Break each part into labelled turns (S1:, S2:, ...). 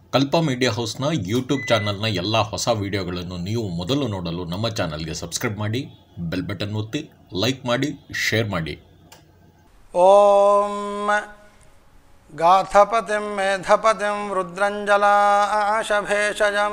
S1: ಕಲ್ಪ media ಹೌಸ್ನ YouTube ಚಾನಲ್ನ ಎಲ್ಲ ಹೊಸ ವಿಡಿಯೋಗಳನ್ನು ನೀವು ಮೊದಲು ನೋಡಲು ನಮ್ಮ ಚಾನಲ್ಗೆ ಸಬ್ಸ್ಕ್ರೈಬ್ ಮಾಡಿ ಬೆಲ್ ಬಟನ್ ಒತ್ತಿ ಲೈಕ್ ಮಾಡಿ ಶೇರ್ ಮಾಡಿ
S2: ॐ गाथपतिं मेधपतिं रुद्रञ्जलाशभेषजं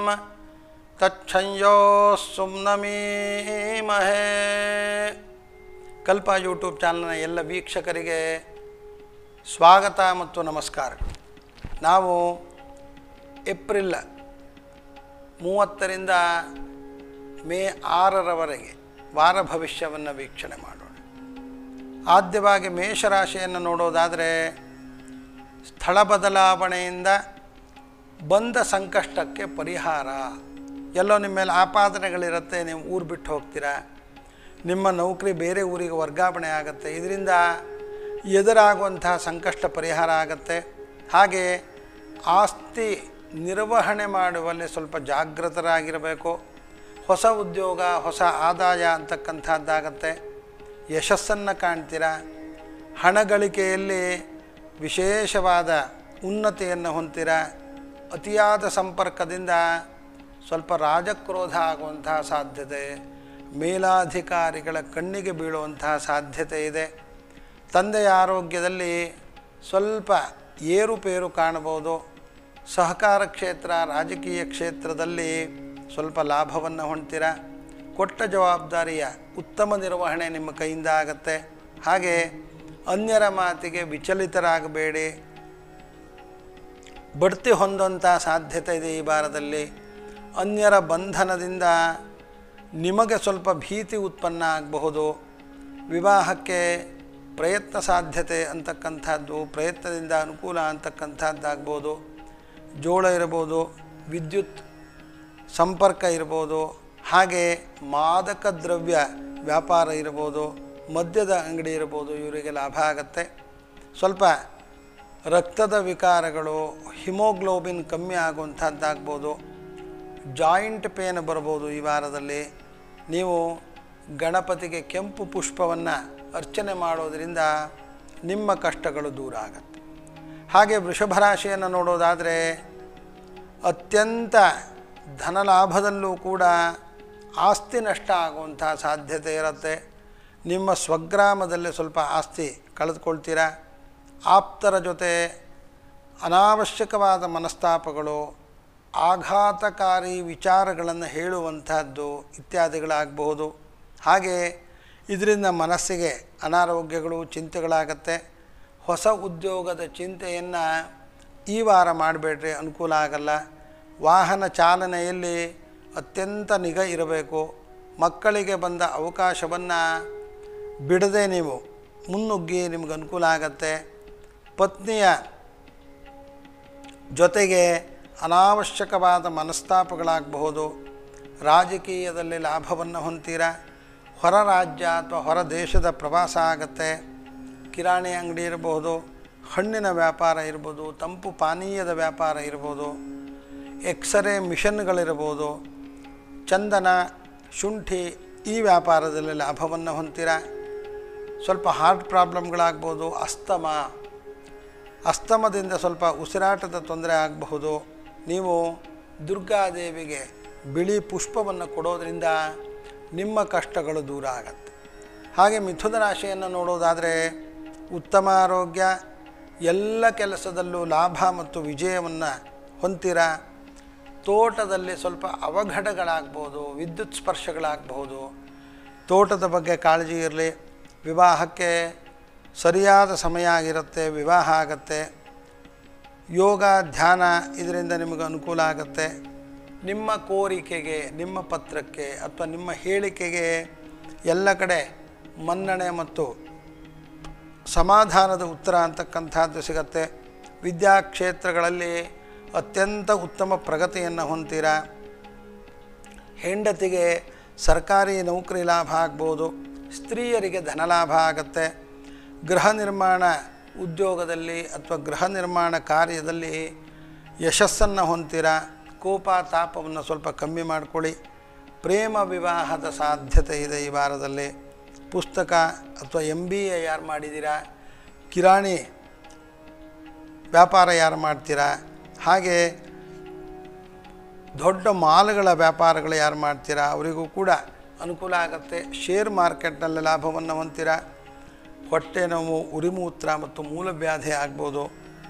S2: तच्छंयोः ಸುಮ್ನಮೀಮಹೇ ಕಲ್ಪ ಯೂಟ್ಯೂಬ್ ಚಾನಲ್ನ ಎಲ್ಲ ವೀಕ್ಷಕರಿಗೆ ಸ್ವಾಗತ ಮತ್ತು ನಮಸ್ಕಾರಗಳು ನಾವು ಏಪ್ರಿಲ್ ಮೂವತ್ತರಿಂದ ಮೇ ಆರರವರೆಗೆ ವಾರ ಭವಿಷ್ಯವನ್ನು ವೀಕ್ಷಣೆ ಮಾಡೋಣ ಆದ್ಯವಾಗಿ ಮೇಷರಾಶಿಯನ್ನು ನೋಡೋದಾದರೆ ಸ್ಥಳ ಬದಲಾವಣೆಯಿಂದ ಬಂದ ಸಂಕಷ್ಟಕ್ಕೆ ಪರಿಹಾರ ಎಲ್ಲೋ ನಿಮ್ಮ ಮೇಲೆ ಆಪಾದನೆಗಳಿರುತ್ತೆ ನೀವು ಊರು ಬಿಟ್ಟು ಹೋಗ್ತೀರಾ ನಿಮ್ಮ ನೌಕರಿ ಬೇರೆ ಊರಿಗೆ ವರ್ಗಾವಣೆ ಆಗುತ್ತೆ ಇದರಿಂದ ಎದುರಾಗುವಂತಹ ಸಂಕಷ್ಟ ಪರಿಹಾರ ಆಗುತ್ತೆ ಹಾಗೆ ಆಸ್ತಿ ನಿರ್ವಹಣೆ ಮಾಡುವಲ್ಲಿ ಸ್ವಲ್ಪ ಜಾಗೃತರಾಗಿರಬೇಕು ಹೊಸ ಉದ್ಯೋಗ ಹೊಸ ಆದಾಯ ಅಂತಕ್ಕಂಥದ್ದಾಗತ್ತೆ ಯಶಸ್ಸನ್ನು ಕಾಣ್ತೀರ ಹಣ ಗಳಿಕೆಯಲ್ಲಿ ವಿಶೇಷವಾದ ಉನ್ನತಿಯನ್ನು ಹೊಂದಿರ ಅತಿಯಾದ ಸಂಪರ್ಕದಿಂದ ಸ್ವಲ್ಪ ರಾಜಕ್ರೋಧ ಆಗುವಂತಹ ಸಾಧ್ಯತೆ ಮೇಲಾಧಿಕಾರಿಗಳ ಕಣ್ಣಿಗೆ ಬೀಳುವಂತಹ ಸಾಧ್ಯತೆ ಇದೆ ತಂದೆಯ ಆರೋಗ್ಯದಲ್ಲಿ ಸ್ವಲ್ಪ ಏರುಪೇರು ಕಾಣಬಹುದು ಸಹಕಾರ ಕ್ಷೇತ್ರ ರಾಜಕೀಯ ಕ್ಷೇತ್ರದಲ್ಲಿ ಸ್ವಲ್ಪ ಲಾಭವನ್ನು ಹೊಂದ್ತೀರ ಕೊಟ್ಟ ಜವಾಬ್ದಾರಿಯ ಉತ್ತಮ ನಿರ್ವಹಣೆ ನಿಮ್ಮ ಕೈಯಿಂದ ಆಗತ್ತೆ ಹಾಗೆ ಅನ್ಯರ ಮಾತಿಗೆ ವಿಚಲಿತರಾಗಬೇಡಿ ಬಡ್ತಿ ಹೊಂದುವಂಥ ಸಾಧ್ಯತೆ ಇದೆ ಈ ವಾರದಲ್ಲಿ ಅನ್ಯರ ಬಂಧನದಿಂದ ನಿಮಗೆ ಸ್ವಲ್ಪ ಭೀತಿ ಉತ್ಪನ್ನ ಆಗಬಹುದು ವಿವಾಹಕ್ಕೆ ಪ್ರಯತ್ನ ಸಾಧ್ಯತೆ ಅಂತಕ್ಕಂಥದ್ದು ಪ್ರಯತ್ನದಿಂದ ಅನುಕೂಲ ಅಂತಕ್ಕಂಥದ್ದಾಗ್ಬೋದು ಜೋಳ ಇರ್ಬೋದು ವಿದ್ಯುತ್ ಸಂಪರ್ಕ ಇರ್ಬೋದು ಹಾಗೆ ಮಾದಕ ದ್ರವ್ಯ ವ್ಯಾಪಾರ ಇರ್ಬೋದು ಮದ್ಯದ ಅಂಗಡಿ ಇರ್ಬೋದು ಇವರಿಗೆ ಲಾಭ ಆಗತ್ತೆ ಸ್ವಲ್ಪ ರಕ್ತದ ವಿಕಾರಗಳು ಹಿಮೋಗ್ಲೋಬಿನ್ ಕಮ್ಮಿ ಆಗುವಂಥದ್ದಾಗ್ಬೋದು ಜಾಯಿಂಟ್ ಪೇನ್ ಬರ್ಬೋದು ಈ ವಾರದಲ್ಲಿ ನೀವು ಗಣಪತಿಗೆ ಕೆಂಪು ಪುಷ್ಪವನ್ನು ಅರ್ಚನೆ ಮಾಡೋದರಿಂದ ನಿಮ್ಮ ಕಷ್ಟಗಳು ದೂರ ಆಗತ್ತೆ ಹಾಗೆ ವೃಷಭ ರಾಶಿಯನ್ನು ನೋಡೋದಾದರೆ ಅತ್ಯಂತ ಧನಲಾಭದಲ್ಲೂ ಕೂಡ ಆಸ್ತಿ ನಷ್ಟ ಆಗುವಂಥ ಸಾಧ್ಯತೆ ಇರುತ್ತೆ ನಿಮ್ಮ ಸ್ವಗ್ರಾಮದಲ್ಲಿ ಸ್ವಲ್ಪ ಆಸ್ತಿ ಕಳೆದುಕೊಳ್ತೀರಾ ಆಪ್ತರ ಜೊತೆ ಅನಾವಶ್ಯಕವಾದ ಮನಸ್ತಾಪಗಳು ಆಘಾತಕಾರಿ ವಿಚಾರಗಳನ್ನು ಹೇಳುವಂತಹದ್ದು ಇತ್ಯಾದಿಗಳಾಗಬಹುದು ಹಾಗೆ ಇದರಿಂದ ಮನಸ್ಸಿಗೆ ಅನಾರೋಗ್ಯಗಳು ಚಿಂತೆಗಳಾಗತ್ತೆ ಹೊಸ ಉದ್ಯೋಗದ ಚಿಂತೆಯನ್ನು ಈ ವಾರ ಮಾಡಬೇಡ್ರಿ ಅನುಕೂಲ ಆಗಲ್ಲ ವಾಹನ ಚಾಲನೆಯಲ್ಲಿ ಅತ್ಯಂತ ನಿಗಾ ಇರಬೇಕು ಮಕ್ಕಳಿಗೆ ಬಂದ ಅವಕಾಶವನ್ನು ಬಿಡದೆ ನೀವು ಮುನ್ನುಗ್ಗಿ ನಿಮ್ಗೆ ಅನುಕೂಲ ಆಗತ್ತೆ ಪತ್ನಿಯ ಜೊತೆಗೆ ಅನಾವಶ್ಯಕವಾದ ಮನಸ್ತಾಪಗಳಾಗಬಹುದು ರಾಜಕೀಯದಲ್ಲಿ ಲಾಭವನ್ನು ಹೊಂತೀರ ಹೊರ ರಾಜ್ಯ ಅಥವಾ ಹೊರ ದೇಶದ ಪ್ರವಾಸ ಆಗತ್ತೆ ಕಿರಾಣಿ ಅಂಗಡಿ ಇರಬಹುದು ಹಣ್ಣಿನ ವ್ಯಾಪಾರ ಇರ್ಬೋದು ತಂಪು ಪಾನೀಯದ ವ್ಯಾಪಾರ ಇರ್ಬೋದು ಎಕ್ಸ್ರೇ ಮಿಷನ್ಗಳಿರ್ಬೋದು ಚಂದನ ಶುಂಠಿ ಈ ವ್ಯಾಪಾರದಲ್ಲಿ ಲಾಭವನ್ನು ಹೊಂತೀರ ಸ್ವಲ್ಪ ಹಾರ್ಟ್ ಪ್ರಾಬ್ಲಮ್ಗಳಾಗ್ಬೋದು ಅಸ್ತಮ ಅಸ್ತಮದಿಂದ ಸ್ವಲ್ಪ ಉಸಿರಾಟದ ತೊಂದರೆ ಆಗಬಹುದು ನೀವು ದುರ್ಗಾದೇವಿಗೆ ಬಿಳಿ ಪುಷ್ಪವನ್ನು ಕೊಡೋದ್ರಿಂದ ನಿಮ್ಮ ಕಷ್ಟಗಳು ದೂರ ಆಗತ್ತೆ ಹಾಗೆ ಮಿಥುನ ರಾಶಿಯನ್ನು ನೋಡೋದಾದರೆ ಉತ್ತಮ ಆರೋಗ್ಯ ಎಲ್ಲ ಕೆಲಸದಲ್ಲೂ ಲಾಭ ಮತ್ತು ವಿಜಯವನ್ನು ಹೊಂತೀರ ತೋಟದಲ್ಲಿ ಸ್ವಲ್ಪ ಅವಘಡಗಳಾಗ್ಬೋದು ವಿದ್ಯುತ್ ಸ್ಪರ್ಶಗಳಾಗಬಹುದು ತೋಟದ ಬಗ್ಗೆ ಕಾಳಜಿ ಇರಲಿ ವಿವಾಹಕ್ಕೆ ಸರಿಯಾದ ಸಮಯ ಆಗಿರುತ್ತೆ ವಿವಾಹ ಆಗತ್ತೆ ಯೋಗ ಧ್ಯಾನ ಇದರಿಂದ ನಿಮಗೆ ಅನುಕೂಲ ಆಗುತ್ತೆ ನಿಮ್ಮ ಕೋರಿಕೆಗೆ ನಿಮ್ಮ ಪತ್ರಕ್ಕೆ ಅಥವಾ ನಿಮ್ಮ ಹೇಳಿಕೆಗೆ ಎಲ್ಲ ಕಡೆ ಮನ್ನಣೆ ಮತ್ತು ಸಮಾಧಾನದ ಉತ್ತರ ಅಂತಕ್ಕಂಥದ್ದು ಸಿಗತ್ತೆ ವಿದ್ಯಾಕ್ಷೇತ್ರಗಳಲ್ಲಿ ಅತ್ಯಂತ ಉತ್ತಮ ಪ್ರಗತಿಯನ್ನು ಹೊಂತೀರ ಹೆಂಡತಿಗೆ ಸರ್ಕಾರಿ ನೌಕರಿ ಲಾಭ ಆಗ್ಬೋದು ಸ್ತ್ರೀಯರಿಗೆ ಧನಲಾಭ ಆಗತ್ತೆ ಗೃಹ ನಿರ್ಮಾಣ ಉದ್ಯೋಗದಲ್ಲಿ ಅಥವಾ ಗೃಹ ನಿರ್ಮಾಣ ಕಾರ್ಯದಲ್ಲಿ ಯಶಸ್ಸನ್ನು ಹೊಂತೀರ ಕೋಪ ತಾಪವನ್ನು ಸ್ವಲ್ಪ ಕಮ್ಮಿ ಮಾಡಿಕೊಳ್ಳಿ ಪ್ರೇಮ ವಿವಾಹದ ಸಾಧ್ಯತೆ ಇದೆ ಈ ವಾರದಲ್ಲಿ ಪುಸ್ತಕ ಅಥವಾ ಎಮ್ ಬಿ ಎ ಯಾರು ಮಾಡಿದ್ದೀರಾ ಕಿರಾಣಿ ವ್ಯಾಪಾರ ಯಾರು ಮಾಡ್ತೀರಾ ಹಾಗೆ ದೊಡ್ಡ ಮಾಲ್ಗಳ ವ್ಯಾಪಾರಗಳು ಯಾರು ಮಾಡ್ತೀರಾ ಅವರಿಗೂ ಕೂಡ ಅನುಕೂಲ ಆಗುತ್ತೆ ಶೇರ್ ಮಾರ್ಕೆಟ್ನಲ್ಲಿ ಲಾಭವನ್ನು ಹೊಂತೀರಾ ಹೊಟ್ಟೆ ನೋವು ಉರಿಮೂತ್ರ ಮತ್ತು ಮೂಲವ್ಯಾಧಿ ಆಗ್ಬೋದು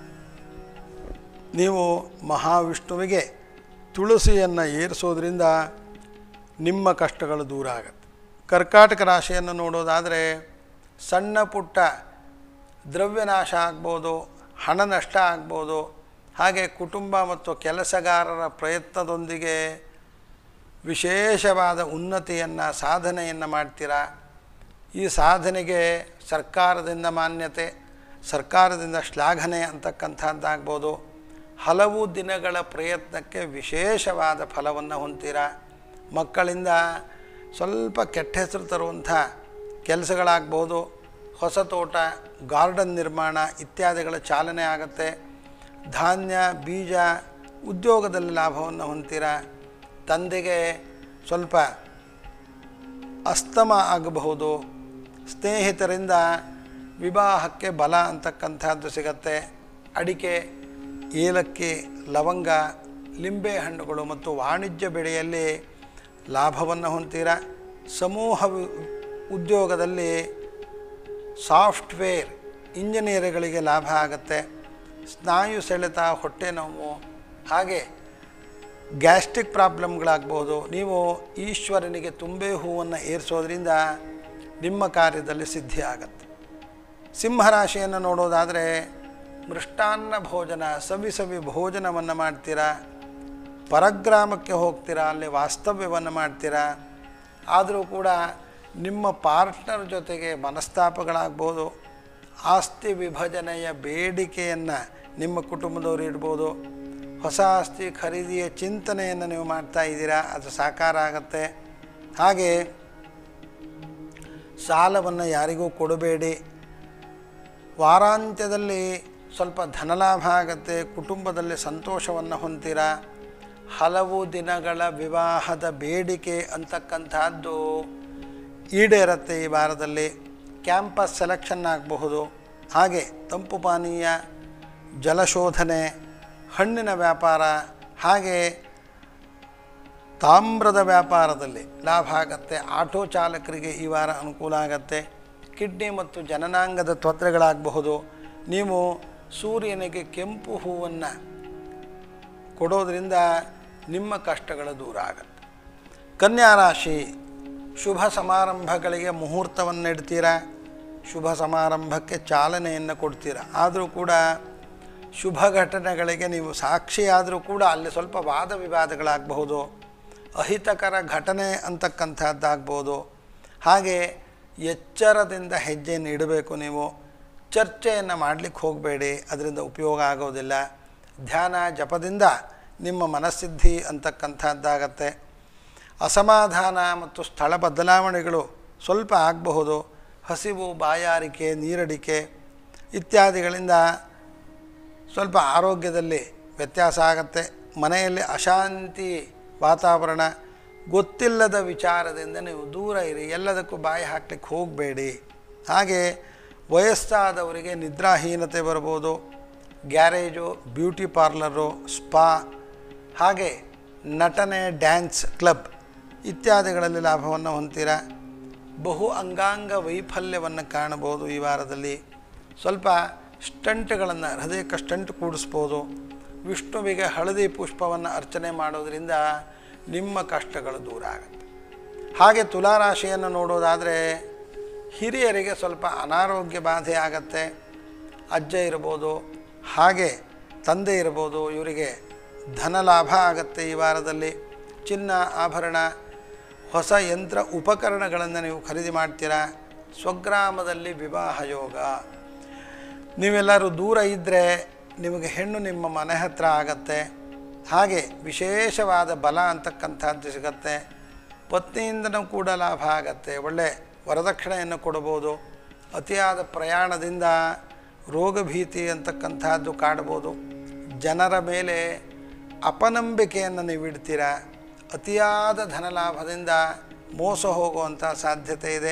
S2: ನೀವು ಮಹಾವಿಷ್ಣುವಿಗೆ ತುಳಸಿಯನ್ನು ಏರಿಸೋದ್ರಿಂದ ನಿಮ್ಮ ಕಷ್ಟಗಳು ದೂರ ಆಗುತ್ತೆ ಕರ್ಕಾಟಕ ರಾಶಿಯನ್ನು ನೋಡೋದಾದರೆ ಸಣ್ಣ ಪುಟ್ಟ ದ್ರವ್ಯನಾಶ ಆಗ್ಬೋದು ಹಣ ನಷ್ಟ ಆಗ್ಬೋದು ಹಾಗೆ ಕುಟುಂಬ ಮತ್ತು ಕೆಲಸಗಾರರ ಪ್ರಯತ್ನದೊಂದಿಗೆ ವಿಶೇಷವಾದ ಉನ್ನತಿಯನ್ನು ಸಾಧನೆಯನ್ನು ಮಾಡ್ತೀರಾ ಈ ಸಾಧನೆಗೆ ಸರ್ಕಾರದಿಂದ ಮಾನ್ಯತೆ ಸರ್ಕಾರದಿಂದ ಶ್ಲಾಘನೆ ಅಂತಕ್ಕಂಥದ್ದಾಗ್ಬೋದು ಹಲವು ದಿನಗಳ ಪ್ರಯತ್ನಕ್ಕೆ ವಿಶೇಷವಾದ ಫಲವನ್ನು ಹೊಂತೀರಾ ಮಕ್ಕಳಿಂದ ಸ್ವಲ್ಪ ಕೆಟ್ಟ ಹೆಸರು ತರುವಂಥ ಕೆಲಸಗಳಾಗ್ಬೋದು ಹೊಸ ತೋಟ ಗಾರ್ಡನ್ ನಿರ್ಮಾಣ ಇತ್ಯಾದಿಗಳ ಚಾಲನೆ ಆಗುತ್ತೆ ಧಾನ್ಯ ಬೀಜ ಉದ್ಯೋಗದಲ್ಲಿ ಲಾಭವನ್ನು ಹೊಂತೀರಾ ತಂದೆಗೆ ಸ್ವಲ್ಪ ಅಸ್ತಮ ಆಗಬಹುದು ಸ್ನೇಹಿತರಿಂದ ವಿವಾಹಕ್ಕೆ ಬಲ ಅಂತಕ್ಕಂಥದ್ದು ಸಿಗತ್ತೆ ಅಡಿಕೆ ಏಲಕ್ಕಿ ಲವಂಗ ಲಿಂಬೆ ಹಣ್ಣುಗಳು ಮತ್ತು ವಾಣಿಜ್ಯ ಬೆಳೆಯಲ್ಲಿ ಲಾಭವನ್ನು ಹೊಂತೀರಾ ಸಮೂಹ ವಿ- ಉದ್ಯೋಗದಲ್ಲಿ ಸಾಫ್ಟ್ವೇರ್ ಇಂಜಿನಿಯರ್ಗಳಿಗೆ ಲಾಭ ಆಗುತ್ತೆ ಸ್ನಾಯು ಸೆಳೆತ ಹೊಟ್ಟೆ ನೋವು ಹಾಗೆ ಗ್ಯಾಸ್ಟ್ರಿಕ್ ಪ್ರಾಬ್ಲಮ್ಗಳಾಗ್ಬೋದು ನೀವು ಈಶ್ವರನಿಗೆ ತುಂಬೆ ಹೂವನ್ನು ಏರಿಸೋದ್ರಿಂದ ನಿಮ್ಮ ಕಾರ್ಯದಲ್ಲಿ ಸಿದ್ಧಿ ಆಗುತ್ತೆ ಸಿಂಹರಾಶಿಯನ್ನು ನೋಡೋದಾದರೆ ಮೃಷ್ಟಾನ್ನ ಭೋಜನ ಸವಿ ಸವಿ ಭೋಜನವನ್ನು ಮಾಡ್ತೀರಾ ಪರಗ್ರಾಮಕ್ಕೆ ಹೋಗ್ತೀರಾ ಅಲ್ಲಿ ವಾಸ್ತವ್ಯವನ್ನು ಮಾಡ್ತೀರಾ ಆದರೂ ಕೂಡ ನಿಮ್ಮ ಪಾರ್ಟ್ನರ್ ಜೊತೆಗೆ ಮನಸ್ತಾಪಗಳಾಗ್ಬೋದು ಆಸ್ತಿ ವಿಭಜನೆಯ ಬೇಡಿಕೆಯನ್ನು ನಿಮ್ಮ ಕುಟುಂಬದವರು ಇಡ್ಬೋದು ಹೊಸ ಆಸ್ತಿ ಖರೀದಿಯ ಚಿಂತನೆಯನ್ನು ನೀವು ಮಾಡ್ತಾ ಇದ್ದೀರಾ ಅದು ಸಾಕಾರ ಆಗುತ್ತೆ ಹಾಗೆ ಸಾಲವನ್ನು ಯಾರಿಗೂ ಕೊಡಬೇಡಿ ವಾರಾಂತ್ಯದಲ್ಲಿ ಸ್ವಲ್ಪ ಧನಲಾಭ ಆಗುತ್ತೆ ಕುಟುಂಬದಲ್ಲಿ ಸಂತೋಷವನ್ನು ಹೊಂತೀರಾ ಹಲವು ದಿನಗಳ ವಿವಾಹದ ಬೇಡಿಕೆ ಅಂತಕ್ಕಂಥದ್ದು ಈಡೇರುತ್ತೆ ಈ ವಾರದಲ್ಲಿ ಕ್ಯಾಂಪಸ್ ಸೆಲೆಕ್ಷನ್ ಆಗಬಹುದು ಹಾಗೆ ತಂಪು ಪಾನೀಯ ಜಲಶೋಧನೆ ಹಣ್ಣಿನ ವ್ಯಾಪಾರ ಹಾಗೆ ತಾಮ್ರದ ವ್ಯಾಪಾರದಲ್ಲಿ ಲಾಭ ಆಗತ್ತೆ ಆಟೋ ಚಾಲಕರಿಗೆ ಈ ವಾರ ಅನುಕೂಲ ಆಗತ್ತೆ ಕಿಡ್ನಿ ಮತ್ತು ಜನನಾಂಗದ ತೊಂದರೆಗಳಾಗಬಹುದು ನೀವು ಸೂರ್ಯನಿಗೆ ಕೆಂಪು ಹೂವನ್ನು ಕೊಡೋದ್ರಿಂದ ನಿಮ್ಮ ಕಷ್ಟಗಳು ದೂರ ಆಗತ್ತೆ ಕನ್ಯಾ ರಾಶಿ ಶುಭ ಸಮಾರಂಭಗಳಿಗೆ ಮುಹೂರ್ತವನ್ನು ಇಡ್ತೀರಾ ಶುಭ ಸಮಾರಂಭಕ್ಕೆ ಚಾಲನೆಯನ್ನು ಕೊಡ್ತೀರಾ ಆದರೂ ಕೂಡ ಶುಭ ಘಟನೆಗಳಿಗೆ ನೀವು ಸಾಕ್ಷಿಯಾದರೂ ಕೂಡ ಅಲ್ಲಿ ಸ್ವಲ್ಪ ವಾದ ವಿವಾದಗಳಾಗಬಹುದು ಅಹಿತಕರ ಘಟನೆ ಅಂತಕ್ಕಂಥದ್ದಾಗ್ಬೋದು ಹಾಗೆ ಎಚ್ಚರದಿಂದ ಹೆಜ್ಜೆಯನ್ನು ಇಡಬೇಕು ನೀವು ಚರ್ಚೆಯನ್ನು ಮಾಡಲಿಕ್ಕೆ ಹೋಗಬೇಡಿ ಅದರಿಂದ ಉಪಯೋಗ ಆಗೋದಿಲ್ಲ ಧ್ಯಾನ ಜಪದಿಂದ ನಿಮ್ಮ ಮನಸ್ಸಿದ್ಧಿ ಅಂತಕ್ಕಂಥದ್ದಾಗತ್ತೆ ಅಸಮಾಧಾನ ಮತ್ತು ಸ್ಥಳ ಬದಲಾವಣೆಗಳು ಸ್ವಲ್ಪ ಆಗಬಹುದು ಹಸಿವು ಬಾಯಾರಿಕೆ ನೀರಡಿಕೆ ಇತ್ಯಾದಿಗಳಿಂದ ಸ್ವಲ್ಪ ಆರೋಗ್ಯದಲ್ಲಿ ವ್ಯತ್ಯಾಸ ಆಗತ್ತೆ ಮನೆಯಲ್ಲಿ ಅಶಾಂತಿ ವಾತಾವರಣ ಗೊತ್ತಿಲ್ಲದ ವಿಚಾರದಿಂದ ನೀವು ದೂರ ಇರಿ ಎಲ್ಲದಕ್ಕೂ ಬಾಯಿ ಹಾಕ್ಲಿಕ್ಕೆ ಹೋಗಬೇಡಿ ಹಾಗೆ ವಯಸ್ಸಾದವರಿಗೆ ನಿದ್ರಾಹೀನತೆ ಬರ್ಬೋದು ಗ್ಯಾರೇಜು ಬ್ಯೂಟಿ ಪಾರ್ಲರು ಸ್ಪಾ ಹಾಗೆ ನಟನೆ ಡ್ಯಾನ್ಸ್ ಕ್ಲಬ್ ಇತ್ಯಾದಿಗಳಲ್ಲಿ ಲಾಭವನ್ನು ಹೊಂತೀರಾ ಬಹು ಅಂಗಾಂಗ ವೈಫಲ್ಯವನ್ನು ಕಾಣಬಹುದು ಈ ವಾರದಲ್ಲಿ ಸ್ವಲ್ಪ ಸ್ಟಂಟ್ಗಳನ್ನು ಹೃದಯಕ್ಕೆ ಸ್ಟಂಟ್ ಕೂಡಿಸ್ಬೋದು ವಿಷ್ಣುವಿಗೆ ಹಳದಿ ಪುಷ್ಪವನ್ನು ಅರ್ಚನೆ ಮಾಡೋದರಿಂದ ನಿಮ್ಮ ಕಷ್ಟಗಳು ದೂರ ಆಗುತ್ತೆ ಹಾಗೆ ತುಲಾರಾಶಿಯನ್ನು ನೋಡೋದಾದರೆ ಹಿರಿಯರಿಗೆ ಸ್ವಲ್ಪ ಅನಾರೋಗ್ಯ ಬಾಧೆ ಆಗತ್ತೆ ಅಜ್ಜ ಇರ್ಬೋದು ಹಾಗೆ ತಂದೆ ಇರ್ಬೋದು ಇವರಿಗೆ ಧನ ಲಾಭ ಆಗತ್ತೆ ಈ ವಾರದಲ್ಲಿ ಚಿನ್ನ ಆಭರಣ ಹೊಸ ಯಂತ್ರ ಉಪಕರಣಗಳನ್ನು ನೀವು ಖರೀದಿ ಮಾಡ್ತೀರಾ ಸ್ವಗ್ರಾಮದಲ್ಲಿ ವಿವಾಹ ಯೋಗ ನೀವೆಲ್ಲರೂ ದೂರ ಇದ್ದರೆ ನಿಮಗೆ ಹೆಣ್ಣು ನಿಮ್ಮ ಮನೆ ಹತ್ರ ಆಗತ್ತೆ ಹಾಗೆ ವಿಶೇಷವಾದ ಬಲ ಅಂತಕ್ಕಂಥದ್ದು ಸಿಗತ್ತೆ ಪತ್ನಿಯಿಂದನೂ ಕೂಡ ಲಾಭ ಆಗತ್ತೆ ಒಳ್ಳೆ ವರದಕ್ಷಿಣೆಯನ್ನು ಕೊಡ್ಬೋದು ಅತಿಯಾದ ಪ್ರಯಾಣದಿಂದ ರೋಗ ಭೀತಿ ಅಂತಕ್ಕಂಥದ್ದು ಕಾಡ್ಬೋದು ಜನರ ಮೇಲೆ ಅಪನಂಬಿಕೆಯನ್ನು ನೀವು ಇಡ್ತೀರಾ ಅತಿಯಾದ ಧನಲಾಭದಿಂದ ಮೋಸ ಹೋಗುವಂಥ ಸಾಧ್ಯತೆ ಇದೆ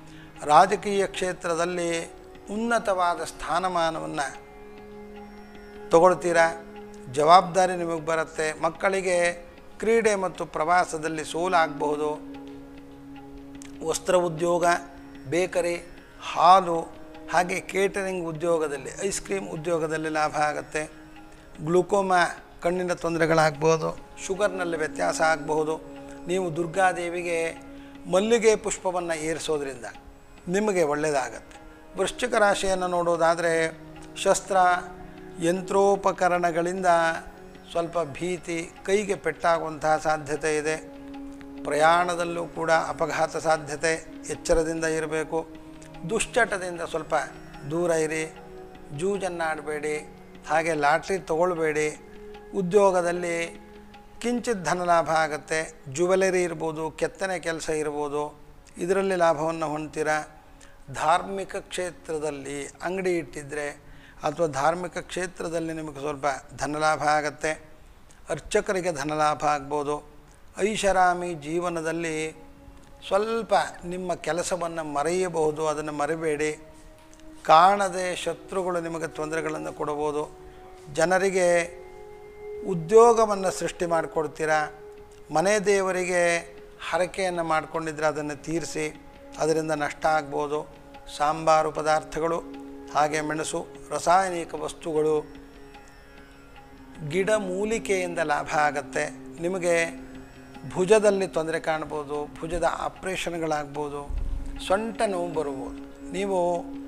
S2: ರಾಜಕೀಯ ಕ್ಷೇತ್ರದಲ್ಲಿ ಉನ್ನತವಾದ ಸ್ಥಾನಮಾನವನ್ನು ತಗೊಳ್ತೀರಾ ಜವಾಬ್ದಾರಿ ನಿಮಗೆ ಬರುತ್ತೆ ಮಕ್ಕಳಿಗೆ ಕ್ರೀಡೆ ಮತ್ತು ಪ್ರವಾಸದಲ್ಲಿ ಸೋಲಾಗಬಹುದು ವಸ್ತ್ರ ಉದ್ಯೋಗ ಬೇಕರಿ ಹಾಲು ಹಾಗೆ ಕೇಟರಿಂಗ್ ಉದ್ಯೋಗದಲ್ಲಿ ಐಸ್ ಕ್ರೀಮ್ ಉದ್ಯೋಗದಲ್ಲಿ ಲಾಭ ಆಗುತ್ತೆ ಗ್ಲುಕೋಮಾ ಕಣ್ಣಿನ ತೊಂದರೆಗಳಾಗ್ಬೋದು ಶುಗರ್ನಲ್ಲಿ ವ್ಯತ್ಯಾಸ ಆಗಬಹುದು ನೀವು ದುರ್ಗಾದೇವಿಗೆ ಮಲ್ಲಿಗೆ ಪುಷ್ಪವನ್ನು ಏರಿಸೋದ್ರಿಂದ ನಿಮಗೆ ಒಳ್ಳೆಯದಾಗತ್ತೆ ವೃಶ್ಚಿಕ ರಾಶಿಯನ್ನು ನೋಡೋದಾದರೆ ಶಸ್ತ್ರ ಯಂತ್ರೋಪಕರಣಗಳಿಂದ ಸ್ವಲ್ಪ ಭೀತಿ ಕೈಗೆ ಪೆಟ್ಟಾಗುವಂತಹ ಸಾಧ್ಯತೆ ಇದೆ ಪ್ರಯಾಣದಲ್ಲೂ ಕೂಡ ಅಪಘಾತ ಸಾಧ್ಯತೆ ಎಚ್ಚರದಿಂದ ಇರಬೇಕು ದುಶ್ಚಟದಿಂದ ಸ್ವಲ್ಪ ದೂರ ಇರಿ ಜೂಜನ್ನು ಆಡಬೇಡಿ ಹಾಗೆ ಲಾಟ್ರಿ ತಗೊಳ್ಬೇಡಿ ಉದ್ಯೋಗದಲ್ಲಿ ಕಿಂಚಿತ್ ಧನ ಲಾಭ ಆಗುತ್ತೆ ಜುವೆಲರಿ ಇರ್ಬೋದು ಕೆತ್ತನೆ ಕೆಲಸ ಇರ್ಬೋದು ಇದರಲ್ಲಿ ಲಾಭವನ್ನು ಹೊಂದ್ತೀರ ಧಾರ್ಮಿಕ ಕ್ಷೇತ್ರದಲ್ಲಿ ಅಂಗಡಿ ಇಟ್ಟಿದ್ದರೆ ಅಥವಾ ಧಾರ್ಮಿಕ ಕ್ಷೇತ್ರದಲ್ಲಿ ನಿಮಗೆ ಸ್ವಲ್ಪ ಧನಲಾಭ ಆಗುತ್ತೆ ಅರ್ಚಕರಿಗೆ ಧನಲಾಭ ಆಗ್ಬೋದು ಐಷಾರಾಮಿ ಜೀವನದಲ್ಲಿ ಸ್ವಲ್ಪ ನಿಮ್ಮ ಕೆಲಸವನ್ನು ಮರೆಯಬಹುದು ಅದನ್ನು ಮರಿಬೇಡಿ ಕಾಣದೆ ಶತ್ರುಗಳು ನಿಮಗೆ ತೊಂದರೆಗಳನ್ನು ಕೊಡಬಹುದು ಜನರಿಗೆ ಉದ್ಯೋಗವನ್ನು ಸೃಷ್ಟಿ ಮಾಡಿಕೊಡ್ತೀರಾ ಮನೆ ದೇವರಿಗೆ ಹರಕೆಯನ್ನು ಮಾಡಿಕೊಂಡಿದ್ರೆ ಅದನ್ನು ತೀರಿಸಿ ಅದರಿಂದ ನಷ್ಟ ಆಗ್ಬೋದು ಸಾಂಬಾರು ಪದಾರ್ಥಗಳು ಹಾಗೆ ಮೆಣಸು ರಾಸಾಯನಿಕ ವಸ್ತುಗಳು ಗಿಡ ಮೂಲಿಕೆಯಿಂದ ಲಾಭ ಆಗತ್ತೆ ನಿಮಗೆ ಭುಜದಲ್ಲಿ ತೊಂದರೆ ಕಾಣ್ಬೋದು ಭುಜದ ಆಪ್ರೇಷನ್ಗಳಾಗ್ಬೋದು ಸೊಂಟ ನೋವು ಬರ್ಬೋದು ನೀವು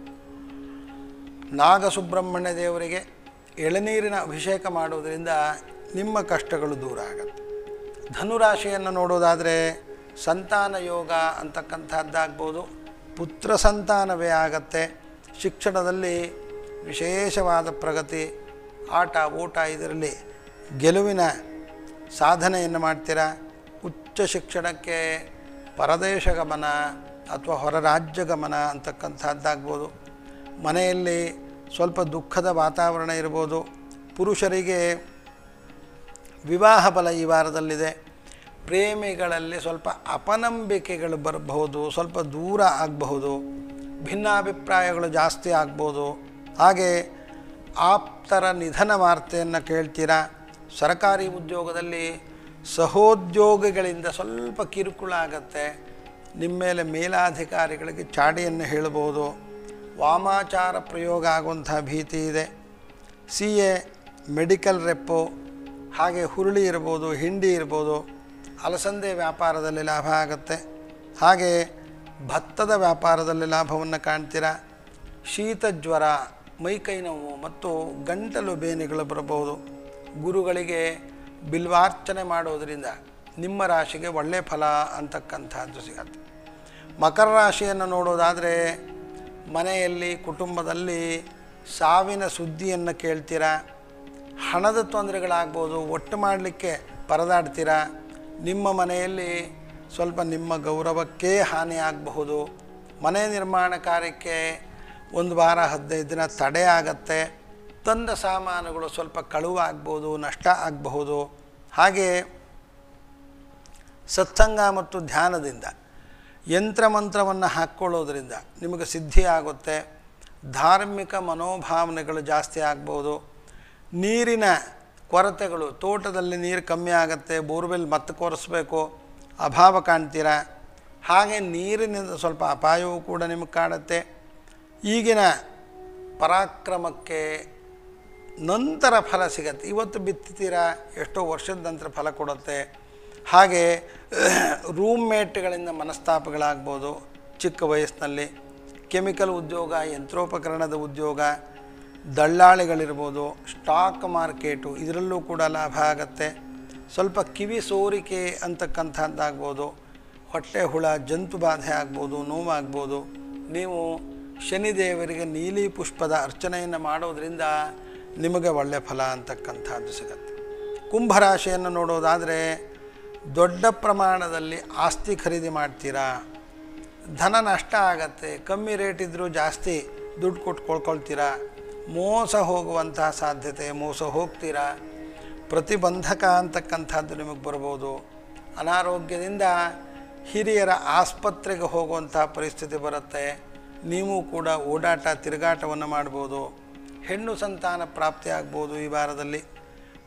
S2: ನಾಗಸುಬ್ರಹ್ಮಣ್ಯ ದೇವರಿಗೆ ಎಳನೀರಿನ ಅಭಿಷೇಕ ಮಾಡೋದರಿಂದ ನಿಮ್ಮ ಕಷ್ಟಗಳು ದೂರ ಆಗತ್ತೆ ಧನುರಾಶಿಯನ್ನು ನೋಡೋದಾದರೆ ಸಂತಾನ ಯೋಗ ಅಂತಕ್ಕಂಥದ್ದಾಗ್ಬೋದು ಪುತ್ರ ಸಂತಾನವೇ ಆಗತ್ತೆ ಶಿಕ್ಷಣದಲ್ಲಿ ವಿಶೇಷವಾದ ಪ್ರಗತಿ ಆಟ ಓಟ ಇದರಲ್ಲಿ ಗೆಲುವಿನ ಸಾಧನೆಯನ್ನು ಮಾಡ್ತೀರಾ ಉಚ್ಚ ಶಿಕ್ಷಣಕ್ಕೆ ಪರದೇಶ ಗಮನ ಅಥವಾ ಹೊರ ರಾಜ್ಯ ಗಮನ ಅಂತಕ್ಕಂಥದ್ದಾಗ್ಬೋದು ಮನೆಯಲ್ಲಿ ಸ್ವಲ್ಪ ದುಃಖದ ವಾತಾವರಣ ಇರ್ಬೋದು ಪುರುಷರಿಗೆ ವಿವಾಹ ಬಲ ಈ ವಾರದಲ್ಲಿದೆ ಪ್ರೇಮಿಗಳಲ್ಲಿ ಸ್ವಲ್ಪ ಅಪನಂಬಿಕೆಗಳು ಬರಬಹುದು ಸ್ವಲ್ಪ ದೂರ ಆಗಬಹುದು ಭಿನ್ನಾಭಿಪ್ರಾಯಗಳು ಜಾಸ್ತಿ ಆಗ್ಬೋದು ಹಾಗೆ ಆಪ್ತರ ನಿಧನ ವಾರ್ತೆಯನ್ನು ಕೇಳ್ತೀರಾ ಸರ್ಕಾರಿ ಉದ್ಯೋಗದಲ್ಲಿ ಸಹೋದ್ಯೋಗಿಗಳಿಂದ ಸ್ವಲ್ಪ ಕಿರುಕುಳ ಆಗತ್ತೆ ನಿಮ್ಮ ಮೇಲೆ ಮೇಲಾಧಿಕಾರಿಗಳಿಗೆ ಚಾಡಿಯನ್ನು ಹೇಳಬಹುದು ವಾಮಾಚಾರ ಪ್ರಯೋಗ ಆಗುವಂಥ ಭೀತಿ ಇದೆ ಸಿ ಎ ಮೆಡಿಕಲ್ ರೆಪ್ಪು ಹಾಗೆ ಹುರುಳಿ ಇರ್ಬೋದು ಹಿಂಡಿ ಇರ್ಬೋದು ಅಲಸಂದೆ ವ್ಯಾಪಾರದಲ್ಲಿ ಲಾಭ ಆಗುತ್ತೆ ಹಾಗೆ ಭತ್ತದ ವ್ಯಾಪಾರದಲ್ಲಿ ಲಾಭವನ್ನು ಕಾಣ್ತೀರಾ ಶೀತ ಜ್ವರ ಮೈಕೈ ನೋವು ಮತ್ತು ಗಂಟಲು ಬೇನೆಗಳು ಬರಬಹುದು ಗುರುಗಳಿಗೆ ಬಿಲ್ವಾರ್ಚನೆ ಮಾಡೋದರಿಂದ ನಿಮ್ಮ ರಾಶಿಗೆ ಒಳ್ಳೆಯ ಫಲ ಅಂತಕ್ಕಂಥದ್ದು ಸಿಗತ್ತೆ ಮಕರ ರಾಶಿಯನ್ನು ನೋಡೋದಾದರೆ ಮನೆಯಲ್ಲಿ ಕುಟುಂಬದಲ್ಲಿ ಸಾವಿನ ಸುದ್ದಿಯನ್ನು ಕೇಳ್ತೀರಾ ಹಣದ ತೊಂದರೆಗಳಾಗ್ಬೋದು ಒಟ್ಟು ಮಾಡಲಿಕ್ಕೆ ಪರದಾಡ್ತೀರಾ ನಿಮ್ಮ ಮನೆಯಲ್ಲಿ ಸ್ವಲ್ಪ ನಿಮ್ಮ ಗೌರವಕ್ಕೇ ಹಾನಿ ಆಗಬಹುದು ಮನೆ ನಿರ್ಮಾಣ ಕಾರ್ಯಕ್ಕೆ ಒಂದು ವಾರ ಹದಿನೈದು ದಿನ ತಡೆ ಆಗತ್ತೆ ತಂದ ಸಾಮಾನುಗಳು ಸ್ವಲ್ಪ ಕಳುವಾಗ್ಬೋದು ನಷ್ಟ ಆಗಬಹುದು ಹಾಗೆ ಸತ್ಸಂಗ ಮತ್ತು ಧ್ಯಾನದಿಂದ ಯಂತ್ರಮಂತ್ರವನ್ನು ಹಾಕ್ಕೊಳ್ಳೋದ್ರಿಂದ ನಿಮಗೆ ಸಿದ್ಧಿ ಆಗುತ್ತೆ ಧಾರ್ಮಿಕ ಮನೋಭಾವನೆಗಳು ಜಾಸ್ತಿ ಆಗ್ಬೋದು ನೀರಿನ ಕೊರತೆಗಳು ತೋಟದಲ್ಲಿ ನೀರು ಕಮ್ಮಿ ಆಗುತ್ತೆ ಬೋರ್ವೆಲ್ ಮತ್ತೆ ಕೊರೆಸ್ಬೇಕು ಅಭಾವ ಕಾಣ್ತೀರಾ ಹಾಗೆ ನೀರಿನಿಂದ ಸ್ವಲ್ಪ ಅಪಾಯವೂ ಕೂಡ ನಿಮಗೆ ಕಾಡುತ್ತೆ ಈಗಿನ ಪರಾಕ್ರಮಕ್ಕೆ ನಂತರ ಫಲ ಸಿಗತ್ತೆ ಇವತ್ತು ಬಿತ್ತೀರಾ ಎಷ್ಟೋ ವರ್ಷದ ನಂತರ ಫಲ ಕೊಡುತ್ತೆ ಹಾಗೆ ರೂಮ್ ಮೇಟ್ಗಳಿಂದ ಮನಸ್ತಾಪಗಳಾಗ್ಬೋದು ಚಿಕ್ಕ ವಯಸ್ಸಿನಲ್ಲಿ ಕೆಮಿಕಲ್ ಉದ್ಯೋಗ ಯಂತ್ರೋಪಕರಣದ ಉದ್ಯೋಗ ದಳ್ಳಾಳಿಗಳಿರ್ಬೋದು ಸ್ಟಾಕ್ ಮಾರ್ಕೆಟು ಇದರಲ್ಲೂ ಕೂಡ ಲಾಭ ಆಗುತ್ತೆ ಸ್ವಲ್ಪ ಕಿವಿ ಸೋರಿಕೆ ಅಂತಕ್ಕಂಥದ್ದಾಗ್ಬೋದು ಹೊಟ್ಟೆ ಹುಳ ಜಂತು ಬಾಧೆ ಆಗ್ಬೋದು ನೋವಾಗ್ಬೋದು ನೀವು ಶನಿದೇವರಿಗೆ ನೀಲಿ ಪುಷ್ಪದ ಅರ್ಚನೆಯನ್ನು ಮಾಡೋದರಿಂದ ನಿಮಗೆ ಒಳ್ಳೆಯ ಫಲ ಅಂತಕ್ಕಂಥದ್ದು ಸಿಗತ್ತೆ ಕುಂಭರಾಶಿಯನ್ನು ನೋಡೋದಾದರೆ ದೊಡ್ಡ ಪ್ರಮಾಣದಲ್ಲಿ ಆಸ್ತಿ ಖರೀದಿ ಮಾಡ್ತೀರಾ ಧನ ನಷ್ಟ ಆಗತ್ತೆ ಕಮ್ಮಿ ರೇಟ್ ಇದ್ದರೂ ಜಾಸ್ತಿ ದುಡ್ಡು ಕೊಟ್ಟು ಕೊಳ್ಕೊಳ್ತೀರಾ ಮೋಸ ಹೋಗುವಂತಹ ಸಾಧ್ಯತೆ ಮೋಸ ಹೋಗ್ತೀರಾ ಪ್ರತಿಬಂಧಕ ಅಂತಕ್ಕಂಥದ್ದು ನಿಮಗೆ ಬರ್ಬೋದು ಅನಾರೋಗ್ಯದಿಂದ ಹಿರಿಯರ ಆಸ್ಪತ್ರೆಗೆ ಹೋಗುವಂಥ ಪರಿಸ್ಥಿತಿ ಬರುತ್ತೆ ನೀವು ಕೂಡ ಓಡಾಟ ತಿರುಗಾಟವನ್ನು ಮಾಡ್ಬೋದು ಹೆಣ್ಣು ಸಂತಾನ ಪ್ರಾಪ್ತಿ ಆಗ್ಬೋದು ಈ ವಾರದಲ್ಲಿ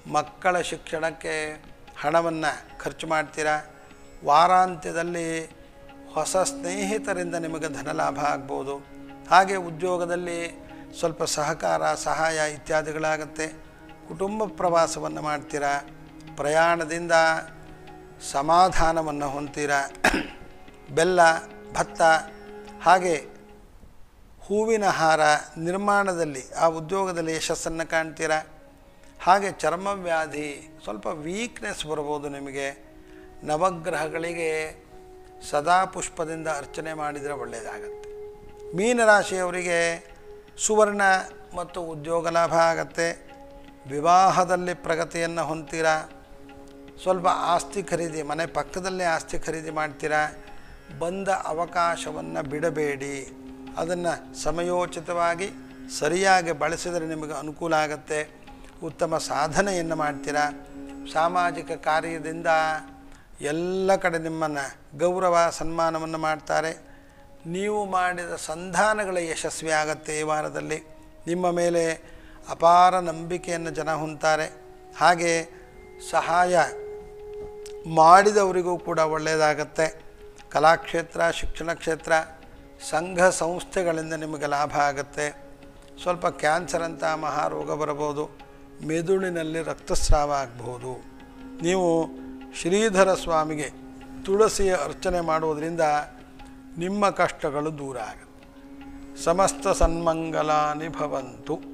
S2: ಮಕ್ಕಳ ಶಿಕ್ಷಣಕ್ಕೆ ಹಣವನ್ನು ಖರ್ಚು ಮಾಡ್ತೀರಾ ವಾರಾಂತ್ಯದಲ್ಲಿ ಹೊಸ ಸ್ನೇಹಿತರಿಂದ ನಿಮಗೆ ಧನಲಾಭ ಆಗ್ಬೋದು ಹಾಗೆ ಉದ್ಯೋಗದಲ್ಲಿ ಸ್ವಲ್ಪ ಸಹಕಾರ ಸಹಾಯ ಇತ್ಯಾದಿಗಳಾಗತ್ತೆ ಕುಟುಂಬ ಪ್ರವಾಸವನ್ನು ಮಾಡ್ತೀರಾ ಪ್ರಯಾಣದಿಂದ ಸಮಾಧಾನವನ್ನು ಹೊಂತೀರಾ ಬೆಲ್ಲ ಭತ್ತ ಹಾಗೆ ಹೂವಿನ ಹಾರ ನಿರ್ಮಾಣದಲ್ಲಿ ಆ ಉದ್ಯೋಗದಲ್ಲಿ ಯಶಸ್ಸನ್ನು ಕಾಣ್ತೀರಾ ಹಾಗೆ ಚರ್ಮವ್ಯಾಧಿ ಸ್ವಲ್ಪ ವೀಕ್ನೆಸ್ ಬರ್ಬೋದು ನಿಮಗೆ ನವಗ್ರಹಗಳಿಗೆ ಸದಾ ಪುಷ್ಪದಿಂದ ಅರ್ಚನೆ ಮಾಡಿದರೆ ಒಳ್ಳೆಯದಾಗತ್ತೆ ಮೀನರಾಶಿಯವರಿಗೆ ಸುವರ್ಣ ಮತ್ತು ಉದ್ಯೋಗ ಲಾಭ ಆಗತ್ತೆ ವಿವಾಹದಲ್ಲಿ ಪ್ರಗತಿಯನ್ನು ಹೊಂತೀರಾ ಸ್ವಲ್ಪ ಆಸ್ತಿ ಖರೀದಿ ಮನೆ ಪಕ್ಕದಲ್ಲೇ ಆಸ್ತಿ ಖರೀದಿ ಮಾಡ್ತೀರಾ ಬಂದ ಅವಕಾಶವನ್ನು ಬಿಡಬೇಡಿ ಅದನ್ನು ಸಮಯೋಚಿತವಾಗಿ ಸರಿಯಾಗಿ ಬಳಸಿದರೆ ನಿಮಗೆ ಅನುಕೂಲ ಆಗುತ್ತೆ ಉತ್ತಮ ಸಾಧನೆಯನ್ನು ಮಾಡ್ತೀರಾ ಸಾಮಾಜಿಕ ಕಾರ್ಯದಿಂದ ಎಲ್ಲ ಕಡೆ ನಿಮ್ಮನ್ನು ಗೌರವ ಸನ್ಮಾನವನ್ನು ಮಾಡ್ತಾರೆ ನೀವು ಮಾಡಿದ ಸಂಧಾನಗಳ ಯಶಸ್ವಿ ಆಗತ್ತೆ ಈ ವಾರದಲ್ಲಿ ನಿಮ್ಮ ಮೇಲೆ ಅಪಾರ ನಂಬಿಕೆಯನ್ನು ಜನ ಹೊಂತಾರೆ ಹಾಗೆ ಸಹಾಯ ಮಾಡಿದವರಿಗೂ ಕೂಡ ಒಳ್ಳೆಯದಾಗತ್ತೆ ಕಲಾಕ್ಷೇತ್ರ ಶಿಕ್ಷಣ ಕ್ಷೇತ್ರ ಸಂಘ ಸಂಸ್ಥೆಗಳಿಂದ ನಿಮಗೆ ಲಾಭ ಆಗುತ್ತೆ ಸ್ವಲ್ಪ ಕ್ಯಾನ್ಸರ್ ಅಂತ ಮಹಾರೋಗ ಬರಬಹುದು ಮೆದುಳಿನಲ್ಲಿ ರಕ್ತಸ್ರಾವ ಆಗಬಹುದು ನೀವು ಶ್ರೀಧರ ಸ್ವಾಮಿಗೆ ತುಳಸಿಯ ಅರ್ಚನೆ ಮಾಡುವುದರಿಂದ ನಿಮ್ಮ ಕಷ್ಟಗಳು ದೂರ ಆಗುತ್ತೆ ಸಮಸ್ತ ಸನ್ಮಂಗಲಾನಿ ಭವಂತು